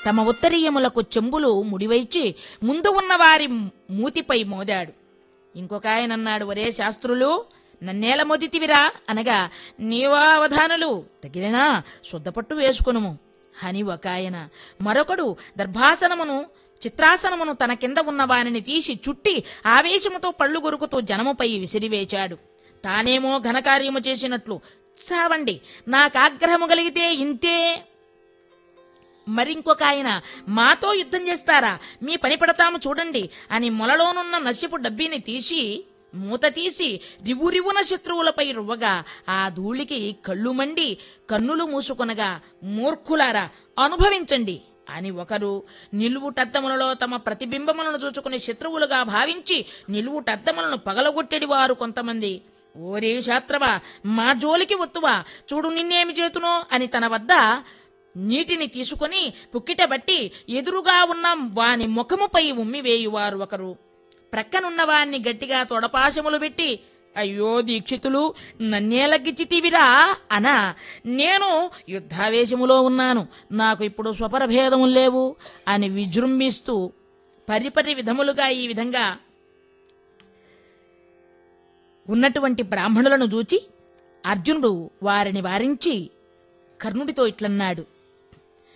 తమ ఉత్తరీయములకు చెంబులు ముడివైచి ముందు ఉన్న వారి మూతిపై మోదాడు ఇంకొక ఆయన అన్నాడు ఒరే శాస్త్రులు నన్నేల మొదితివిరా అనగా నీవా అవధానులు తగిలినా శుద్ధపట్టు వేసుకొనుము అని ఒక ఆయన మరొకడు దర్భాసనమును చిత్రాసనమును తన కింద ఉన్న వానిని తీసి చుట్టి ఆవేశముతో పళ్ళు గొరుకుతూ జనముపై విసిరివేశాడు తానేమో ఘనకార్యము చేసినట్లు చావండి నాకాగ్రహము కలిగితే ఇంతే మరింకొక ఆయన మాతో యుద్ధం చేస్తారా మీ పని పడతాము చూడండి అని మొలలోనున్న నశ్యపు డబ్బీని తీసి మూత తీసి రివురివున శత్రువులపై రువ్వగా ఆ ధూళికి కళ్ళు మండి కన్నులు మూసుకొనగా మూర్ఖులారా అనుభవించండి అని ఒకరు నిలువుటద్దములలో తమ ప్రతిబింబములను చూచుకుని శత్రువులుగా భావించి నిలువుటద్దములను పగలగొట్టెడి వారు కొంతమంది ఓరే శాత్రవా మా జోలికి ఒత్తువా చూడు నిన్నేమి చేతునో అని తన వద్ద నీటిని తీసుకుని పుక్కిట బట్టి ఎదురుగా ఉన్న వాని ముఖముపై ఉమ్మివేయువారు ఒకరు ప్రక్కనున్న వాణ్ణి గట్టిగా తొడపాశములు పెట్టి అయ్యో దీక్షితులు నన్నేలగ్గిచ్చితివిరా అన నేను యుద్ధావేశములో ఉన్నాను నాకు ఇప్పుడు స్వపరభేదము లేవు అని విజృంభిస్తూ పరిపరి విధములుగా ఈ విధంగా ఉన్నటువంటి బ్రాహ్మణులను చూచి అర్జునుడు వారిని వారించి కర్ణుడితో ఇట్లన్నాడు